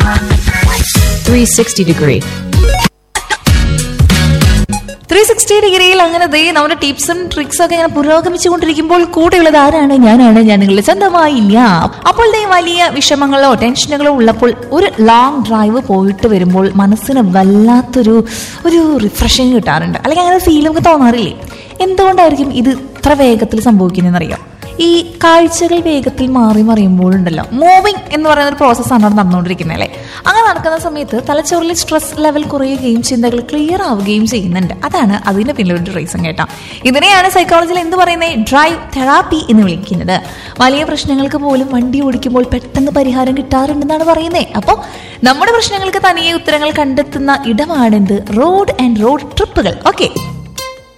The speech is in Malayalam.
360 degree. ത്രീ സിക്സ്റ്റി ഡിഗ്രിയിൽ അങ്ങനെ ദേ നമ്മുടെ ടിപ്സും ട്രിക്സും ഒക്കെ ഇങ്ങനെ പുരോഗമിച്ചുകൊണ്ടിരിക്കുമ്പോൾ കൂടെയുള്ളത് ആരാണ് ഞാനാണ് ഞാൻ നിങ്ങളുടെ സ്വന്തമായില്ല അപ്പോൾ ദേ വലിയ വിഷമങ്ങളോ ടെൻഷനുകളോ ഉള്ളപ്പോൾ ഒരു ലോങ് ഡ്രൈവ് പോയിട്ട് വരുമ്പോൾ മനസ്സിന് വല്ലാത്തൊരു ഒരു റിഫ്രഷിങ് കിട്ടാറുണ്ട് അല്ലെങ്കിൽ അങ്ങനെ ഫീൽ നമുക്ക് തോന്നാറില്ലേ എന്തുകൊണ്ടായിരിക്കും ഇത് ഇത്ര വേഗത്തിൽ സംഭവിക്കുന്നതെന്നറിയാം ഈ കാഴ്ചകൾ വേഗത്തിൽ മാറി മറിയുമ്പോഴുണ്ടല്ലോ മൂവിങ് എന്ന് പറയുന്ന ഒരു പ്രോസസ്സാണ് അവിടെ നടന്നുകൊണ്ടിരിക്കുന്നത് അല്ലേ അങ്ങനെ നടക്കുന്ന സമയത്ത് തലച്ചോറിലെ സ്ട്രെസ് ലെവൽ കുറയുകയും ചിന്തകൾ ക്ലിയർ ആവുകയും ചെയ്യുന്നുണ്ട് അതാണ് അതിന്റെ പിന്നിലൊരു റീസൺ കേട്ടോ ഇതിനെയാണ് സൈക്കോളജിയിൽ എന്ത് പറയുന്നത് ഡ്രൈവ് തെറാപ്പി എന്ന് വിളിക്കുന്നത് വലിയ പ്രശ്നങ്ങൾക്ക് പോലും വണ്ടി ഓടിക്കുമ്പോൾ പെട്ടെന്ന് പരിഹാരം കിട്ടാറുണ്ടെന്നാണ് പറയുന്നത് അപ്പോൾ നമ്മുടെ പ്രശ്നങ്ങൾക്ക് തനിയെ ഉത്തരങ്ങൾ കണ്ടെത്തുന്ന ഇടമാണെന്ത് റോഡ് ആൻഡ് റോഡ് ട്രിപ്പുകൾ ഓക്കെ